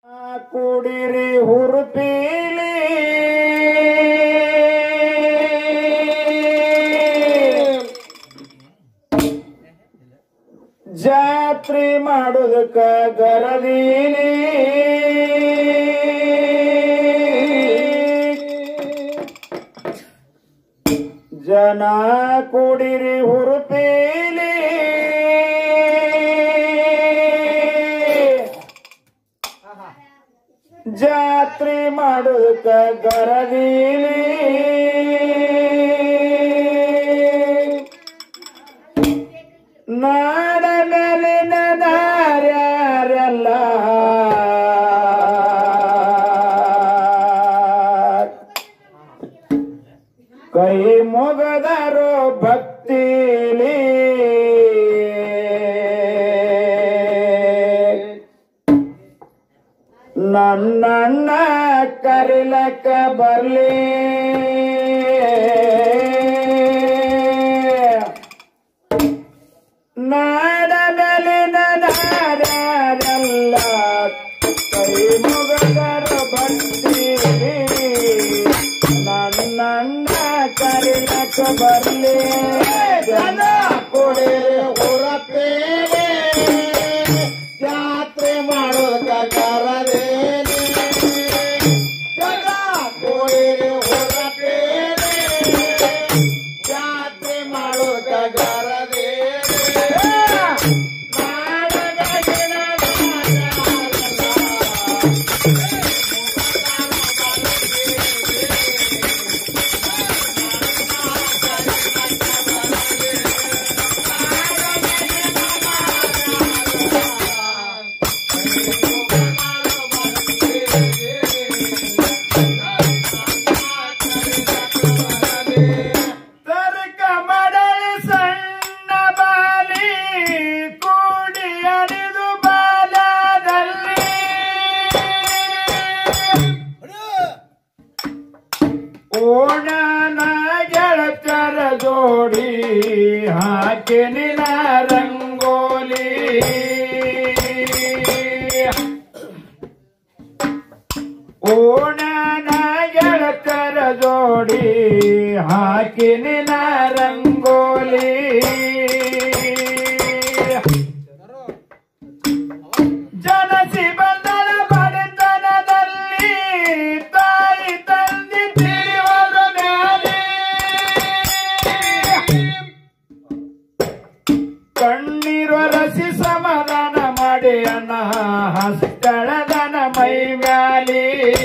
ಕುಡಿರಿ ಹುರುಪೀಲಿ ಜಾತ್ರೆ ಮಾಡೋದಕ್ಕ ಗರದೀನಿ ಜನ ಕುಡಿರಿ ಹುರುಪೀಲಿ ಜಾತ್ರೆ ಮಾಡೋದಕ್ಕ ಗರದೀಲಿ ನಾಡ ಮೇಲಿನ ನಾರ್ಯಾರೆಲ್ಲ ಕೈ ಮೊಗದರೋ ಭಕ್ತಿಲಿ ನನ್ನಣ್ಣ ಕರಿಲಕ್ಕ ಬರ್ಲಿ ನಾಡ ಮೇಲಿನ ನಾಡ್ಯಾರೆಲ್ಲ ಕೈ ಮುಗದರ ಬಂದೀನಿ ನನ್ನಣ್ಣ ಕರಿಲಕ್ಕ ಬರ್ಲಿ ಜನ ಕೊಡಿರಿ ಹೊರಪೇನೆ ಜಾತ್ರೆ ಮಾಡೋದಕ್ಕ ಕರದೇನೆ ಜನ ಕೊಡಿರಿ ಹೊರಪೇನೆ ಜಾತ್ರೆ ಮಾಡೋದಕ್ಕ ಗರದೇನೆ ತರ್ಕ ಮಡಳಿ ಸಣ್ಣ ಬಾಲಿ ಕೂಡಿ ಅಡಿದು ಬಾಲದಲ್ಲಿ ಓಣನ ಗೆಳತರ ಜೋಡಿ ಹಾಕಿ ನಿನ ರಂಗೋಲಿ ಓಣನ ಗೆಳತರ ಜೋಡಿ ಹಾಕಿ ನಿನ ರಂಗೋಲಿ ಜನಸಿ ಬಂದಳ ಬಡತನದಲ್ಲಿ ತಾಯಿ ತಂದೆ ತಿಳಿವರ ಮ್ಯಾಲೆ ಕಣ್ಣೀರು ರಸಿ ಸಮಾಧಾನ ಮಾಡಿ ಅನ್ನ ಹಸ್ತಳದನ ಮೈ ಮ್ಯಾಲಿ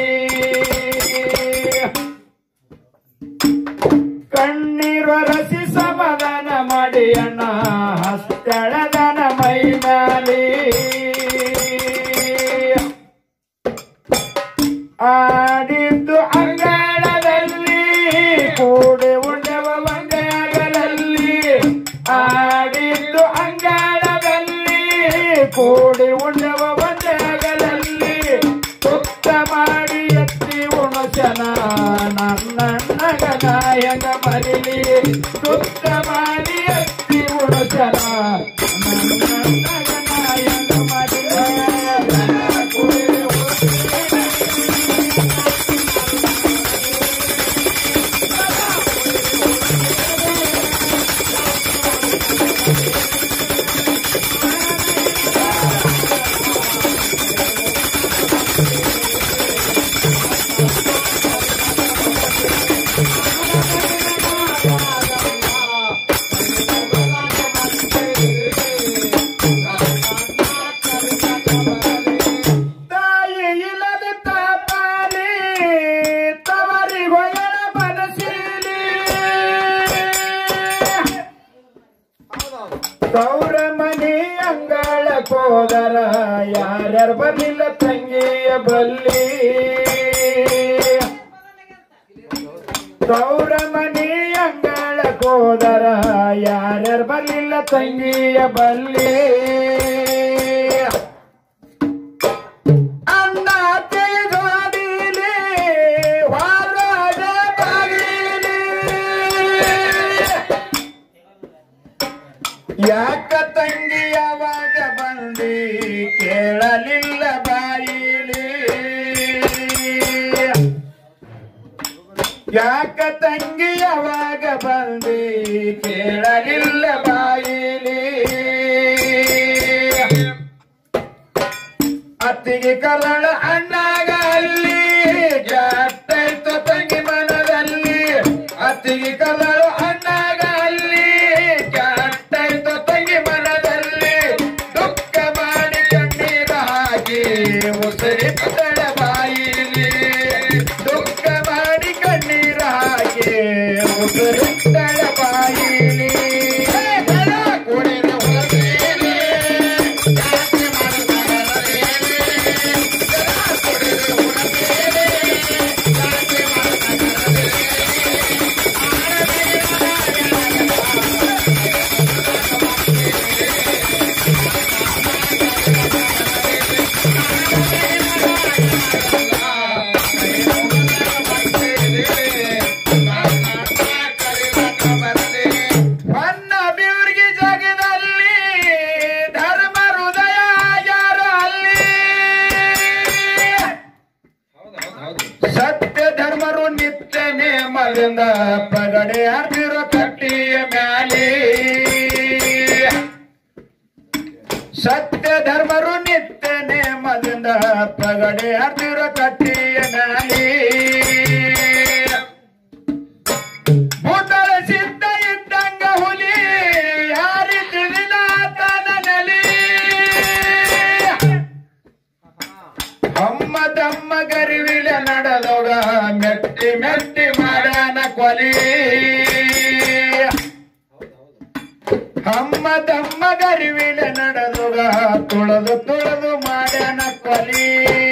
ಕಣ್ಣೀರು ರಸಿ ಸಮಾಧಾನ ಮಾಡಿ ಅಣ್ಣ ಹಸ್ತಳದನ ಮೈ ಮ್ಯಾಲಿ ಆಡಿದ್ದು ಅಂಗಳದಲ್ಲಿ ಕೂಡಿ ಉಂಡವ ಮಂಗಗಳಲ್ಲಿ ಆಡಿದ್ದು ಅಂಗಳದಲ್ಲಿ ಕೂಡಿ ಉಂಡವ ಮಂಗಗಳಲ್ಲಿ ಸುತ್ತ ಮಾಡಿ ಎತ್ತಿ ಉಣಸನ ನನ್ನಣ್ಣಗ ನಾಯಕ ಮರಿಲಿ ಸುತ್ತ ಮಾಡಿ ಎತ್ತಿ ಉಣಸನ ನನ್ನಣ್ಣಗ ನಾಯಕ ಮರಿಲಿ ತಾಯಿ ಇಲ್ಲದ ತಾಪಾಲಿ ತವರಿ ಹೊಗಳ ಮನಸ್ಸಿಲಿ ಗೌರ ಮನಿ ಅಂಗಳ ಕೋದರ ಯಾರ್ಯಾರ ಬರಲಿಲ್ಲ ತಂಗಿಯ ಬಲ್ಲಿ ಗೌರ ಮನಿ ಅಂಗಳ ಕೋದರ ಯಾರ್ಯಾರ ಬರಲಿಲ್ಲ ತಂಗಿಯ ಬಲ್ಲಿ ಅಣ್ಣ ತಿಳಿದೋಡಿಲಿ ಹೊರಗ ಬಾಗಿಲಿ ಯಾಕ ತಂಗಿ ಯಾವಾಗ ಬಂದಿ ಕೇಳಲಿಲ್ಲ ಬಾಯಿಲಿ ಯಾಕ ತಂಗಿ ಯಾವಾಗ ಬಂದಿ ಕೇಳಲಿಲ್ಲ ಬಾಯಿಲಿ ಅತ್ತಿಗೆ ಕಲಳ ಅಣ್ಣಾಗ ಅಲ್ಲಿ ಜಾತೈತ ತಂಗಿ ಮನದಲ್ಲಿ ಅತ್ತಿಗೆ ಕಲಳು ಅಣ್ಣಾಗ ಅಲ್ಲಿ ಜಾತೈತ ತಂಗಿ ಮನದಲ್ಲಿ ದುಃಖ ಮಾಡಿ ಕಣ್ಣೀರ ಹಾಕಿ ಉಸಿರಿ ಪದಳ ಬಾಯಿಲಿ ದುಃಖ ಮಾಡಿ ಕಣ್ಣೀರ ಹಾಕಿ ಉಸಿರಿ ಪದಳ ಬಾಯಿಲಿ ಕುಡಿದ ಹೊರಗೇನೆ ಹೊನ್ನ ಬೀರ್ಗಿ ಜಗದಲ್ಲಿ ಧರ್ಮ ಹೃದಯ ಯಾರು ಅಲ್ಲಿ ಸತ್ಯ ಧರ್ಮರು ನಿತ್ಯ ನೇಮದಿಂದ ಪಗಡೆ ಹರಿದಿರೋ ಕಟ್ಟಿಯ ಮ್ಯಾಲಿ ಸತ್ಯ ಧರ್ಮರು ನಿತ್ಯ ನೇಮದಿಂದ ಪಗಡೆ ಹರಿದಿರೋ ಕಟ್ಟಿಯ ಮ್ಯಾಲಿ ಭೂತಳ ಸಿದ್ಧ ಇದ್ದಂಗ ಹುಲಿ ಯಾರಿ ತಿಳಿದಾತನ ನೆಲಿ ಅಮ್ಮ ತಮ್ಮ ಗರಿವಿಲ ನಡೆದೋಗ ಮೆಟ್ಟಿ ಮೆಟ್ಟಿ ಮಾಡ್ಯಾನ ಕೊಲಿ ಅಮ್ಮ ತಮ್ಮ ಗರಿವಿಲ ನಡೆದೋಗ ತುಳದು ತುಳದು ಮಾಡ್ಯಾನ ಕೊಲಿ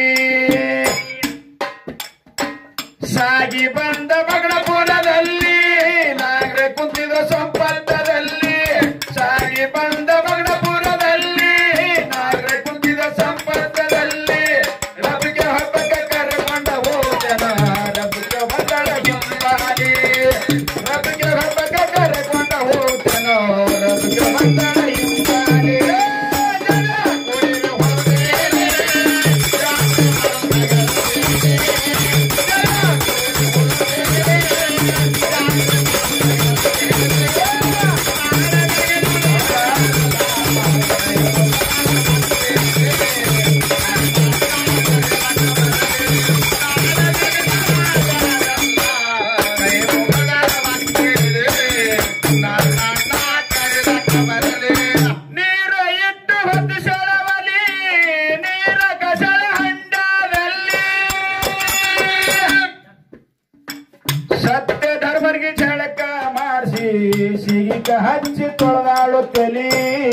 ಸಾಗಿ ಬಂದ ಮಗಳಪುರದಲ್ಲಿ ನಾಗರ ಕುಂತಿದ ಸಂಪತ್ತದಲ್ಲಿ ಸಾಗಿ ಬಂದ ಮಗಳಪುರದಲ್ಲಿ ನಾಗರ ಕುಂತಿದ ಸಂಪತ್ತದಲ್ಲಿ ರಬಿಗೆ ಹಬ್ಬಕ್ಕೆ ಕರೆಕೊಂಡ ಹೋದನ ರಬಿಗೆ ಬಂದಳ ಹಿಂಬಾಲಿ ರಬಿಗೆ ಹಬ್ಬಕ್ಕೆ ಕರೆಕೊಂಡ ಹೋದನ ರಬಿಗೆ ಬಂದಳ ಹಿಂಬಾಲಿ ಜನ ಕುಡಿದು ಹೋದೇನೆ. ನೀರು ಇಟ್ಟು ಹೊತ್ತು ಸೆಳವಲಿ ನೀರ ಕಸಳ ಹಂಡದಲ್ಲಿ ಸತ್ಯ ಧರ್ಮರಿಗೆ ಝಳಕ ಮಾಡಿಸಿ ಸಿಗಿಕ ಹಚ್ಚಿ ತೊಳೆದಾಳು ತಲಿ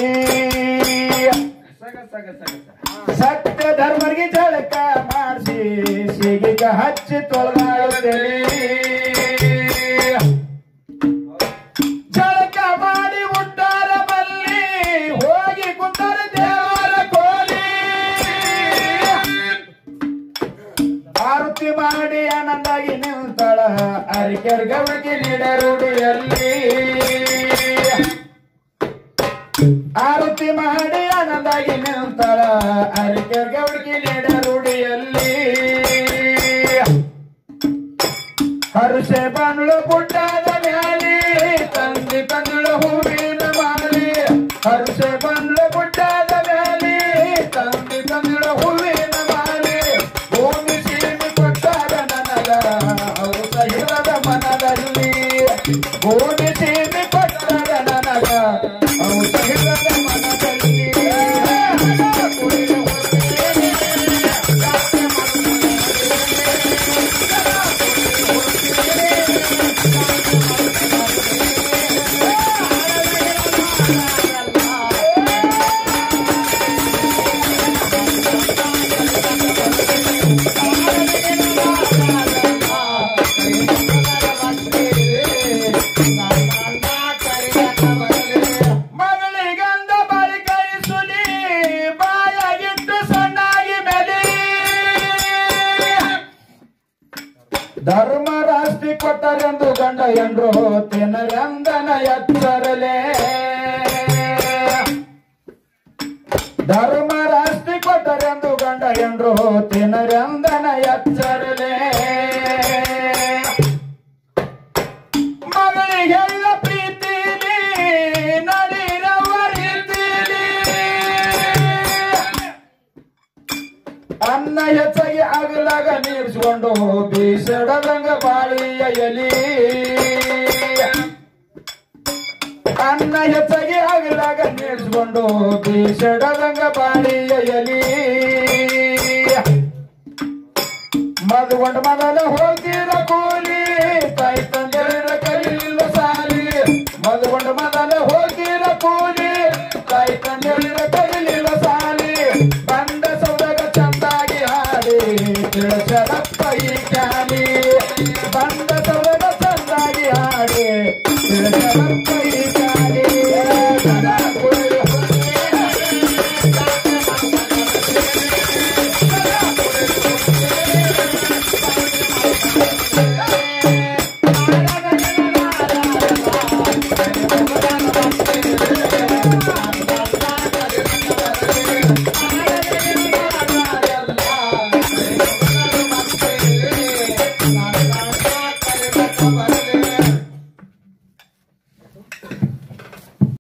ಸತ್ಯ ಧರ್ಮರಿಗೆ ಝಳಕ ಮಾಡಿಸಿ ಸಿಗಿಕ ಹಚ್ಚಿ ತೊಳೆದಾಳು ತಲಿ ಝಳಕ ಮಾಡಿ ಉಟ್ಟಾರ ಬಲ್ಲಿ ಹೋಗಿ ಕುಂತರ ದೇವರ ಕೋಲಿ ಆರತಿ ಮಾಡಿ ಆನಂದಾಗಿ ನಿಲ್ತಾಳ ಅರಿಕೆರ್ ಗೌಡಿಗೆ ನೀಡ ರೂಢಿಯಲ್ಲಿ ಆರತಿ ಮಾಡಿ ಆನಂದಾಗಿ ನಿಲ್ತಾಳ ಅರಿಕೆರ್ ಗೌಡಿಗೆ ನೀಡ ರೂಢಿಯಲ್ಲಿ ಹರುಷೆ ಬಂದ್ಳು ಗುಡ್ಡದ ಮ್ಯಾಲಿ ತಂದಿ ತಂದ್ಳು ಹೂವಿನ ಮಾಲಿ ಹರುಷೆ ಬಂದ್ಳು ಗುಡ್ಡದ ಮ್ಯಾಲಿ ತಂದಿ ತಂದ್ಳು ಹೂವಿನ ಮಾಲಿ ಭೂಮಿ ಸೀಮಿ ಕೊಟ್ಟಾರ ನನಗ ಅವು ಸಹಿರದ ಮನದಲ್ಲಿ ಭೂಮಿ ಸೀಮಿ ಕೊಟ್ಟಾರ ನನಗ ಅವು ಸಹಿರದ ಮನದಲ್ಲಿ ಮಗಳಿಗಂದ ಬಳಿ ಕೈ ಸುಲಿ ಬಾಯಾಗಿಟ್ಟು ಸಣ್ಣಾಗಿ ಬೆಲೆ ಧರ್ಮ ರಾಷ್ಟ್ರಿ ಕೊಟ್ಟರೆಂದು ಗಂಡ ಎಂದ್ರು ತಿನರಂದನ ಎಚ್ಚರಲೆ ಧರ್ಮ ರಾಷ್ಟ್ರಿ ಕೊಟ್ಟರೆಂದು ಗಂಡ ಎಂದ್ರು ತಿನರಂದನ ಎಚ್ಚರಲೆ ಹೆಚ್ಚಾಗಿ ಆಗಲಾಗ ನೀಡಿಸ್ಕೊಂಡು ಬೀಸಡದಂಗ ಬಾಳಿಯ ಎಲಿ ಅನ್ನ ಹೆಚ್ಚಾಗಿ ಆಗಲಾಗ ನೀಡಿಸ್ಕೊಂಡು ಬೀಸಡದಂಗ ಬಾಳಿಯ ಎಲಿ ಮದುಗೊಂಡ ಮೊದಲ ಹೋಗಿರ ಕೂಲಿ ತಾಯಿ ತಂದೆಯರ ಕಲಿಲಿಲ್ಲ ಸಾಲಿ ಮದುಗೊಂಡ ಮೊದಲ ಹೋಗಿರ ಕೂಲಿ ತಾಯಿ ತಂದೆಯರ